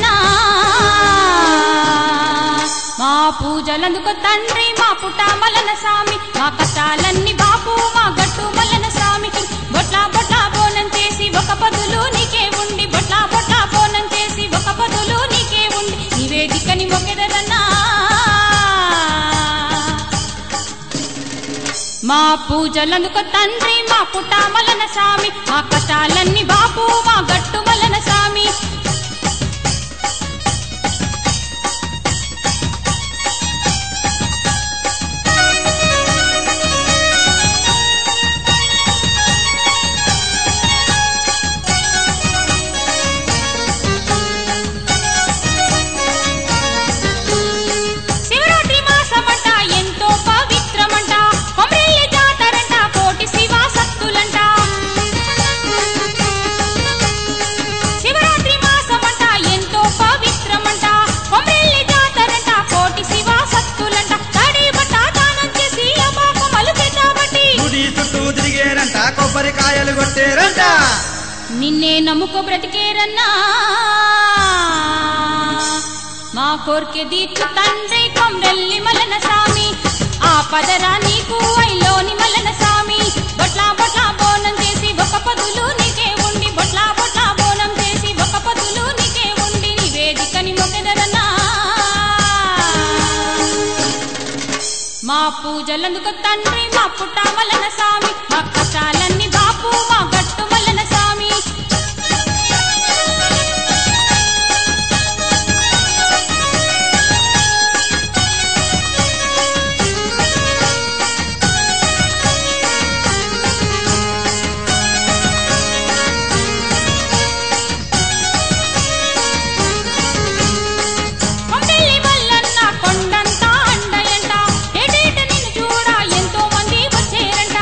మొక్కెదరన్నా మా పూజలందుకు తండ్రి మా పుట్ట మల్లన స్వామి మా కష్టాలన్నీ బాపు మా గట్టు మల్లన స్వామికి బొట్ల బొట్ల బోనం చేసి ఒక పదులు నీకే ఉండి బొట్ల బొట్ల బోనం చేసి ఒక పదులు నీకే ఉండి నివేదికని మొక్కెదరన్నా మా పూజలందుకు తండ్రి మా పుట్ట మల్లన స్వామి మా కష్టాలన్నీ బాపు మా గట్టు మల్లన స్వామి శివరాత్రి మాసమంట ఎంతో పవిత్రమంట కొమరెల్లి జాతరంట కోటి శివ సత్తులంట శివరాత్రి మాసమంట ఎంతో పవిత్రమంట కొమరెల్లి జాతరంట కోటి శివ సత్తులంట తడి బట్ట దానం చేసి అమ్మాకు మలుపెట్టాబట్టి గుడి చుట్టూ తిరిగేరంట కొబ్బరికాయలు కొట్టేరంట నిన్నే నమ్ముకో బ్రతికేరన్నా మా కోర్కె దీర్చు తండ్రి కొమ్రెల్లి మలన స్వామి ఆ పదరా నీకు ఐలోని మలన స్వామి బొట్ల బొట్ల బోనం చేసి ఒక పదులు నీకే ఉండి బొట్ల బొట్ల బోనం చేసి ఒక పదులు నీకే ఉండి నివేదికని మొగెదరన్నా మా పూజలందుకు తండ్రి మా పుట్ట మల్లన స్వామి మా కష్టాలన్నీ బాపు మా గట్టు మల్లన స్వామి కొండెల్లి మల్లన్న కొండంత అండయంట ఎడేట నిన్ను చూడ ఎంతో మంది వచ్చేరంట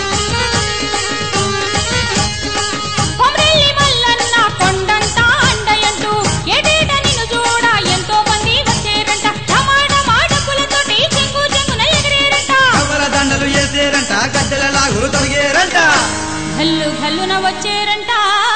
కొమరెల్లి మల్లన్న కొండంత అండయంటూ ఎడేట నిన్ను చూడ ఎంతో మంది వచ్చేరంట టమాట మాటకులతోటి చెంగు చెంగున ఎగిరేరంట కవ్వల దండలు వేసేరంట గద్దెల లాగులు తొడిగేరంట గల్లు గల్లున వచ్చేరంట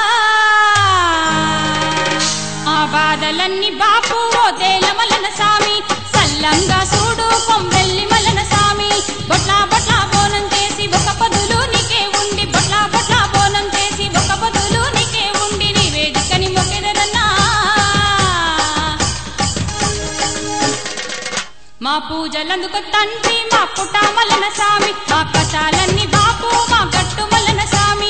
ఆ బాధలన్నీ బాపు ఓదేల మలన స్వామి సల్లంగా చూడు కొమ్మెల్లి మలన స్వామి బొట్ల బొట్ల బోనం చేసి ఒక పదులు నీకే ఉండి బొట్ల బొట్ల బోనం చేసి ఒక పదులు నీకే ఉండి నివేదికని మొక్కెదరన్నా మా పూజలందుకు తండ్రి మా పుట్ట మల్లన స్వామి మా కష్టాలన్నీ బాపు మా గట్టు మల్లన స్వామి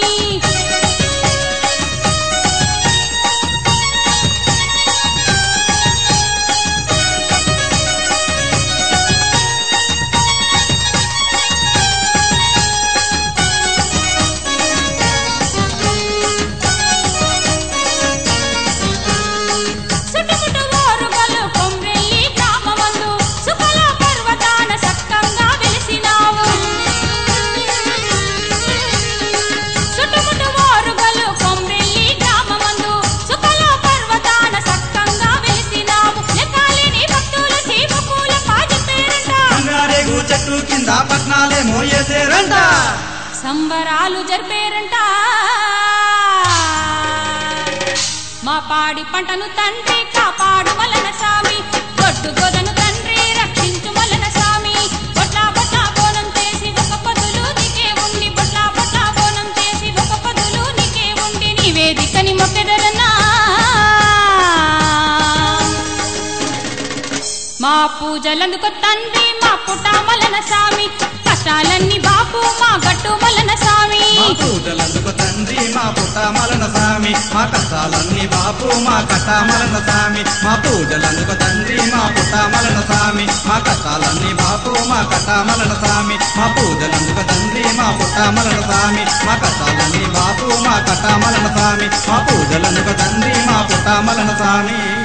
చుట్టుముట్టు ఓరుగలు కొమ్రెల్లి గ్రామమందు సుఖల పర్వతాన సక్కంగా వెలిసినావు చుట్టుముట్టు ఓరుగలు కొమ్రెల్లి గ్రామమందు సుఖల పర్వతాన సక్కంగా వెలిసినావు లెక్కాలేని భక్తుల చీమకూల పాజపేరంట బంగారేగు చెట్టు కింద పట్నాలేమో వేసేరంట సంబరాలు జరిపేరంట మా పాడి పంటను తండ్రి కాపాడు మలన స్వామి గొడ్డు గోదను తండ్రి రక్షించు మలన స్వామి బొట్ల బొట్ల బోనం చేసి ఒక పదులు నీకే ఉండి బొట్ల బొట్ల బోనం చేసి ఒక పదులు నీకే ఉండి నివేదికని మొక్కెదరన్నా మా పూజలందుకు తండ్రి మా పుట్ట మలన స్వామి కష్టాలన్నీ బాపు మా గట్టు మలన స్వామి మా పూజలందుకు తండ్రి మా పుట్ట మలన స్వామి మా కష్టాలన్నీ బాపు మా కట్ట మలన స్వామి మా పూజలందుకు తండ్రి మా పుట్ట మలన స్వామి మా కష్టాలన్నీ బాపు మా కట్ట మలన స్వామి మా పూజలందుకు తండ్రి మా పుట్ట మలన స్వామి మా కష్టాలన్నీ బాపు మా కట్ట మలన స్వామి మా పూజలందుకు తండ్రి మా పుట్ట మలన స్వామి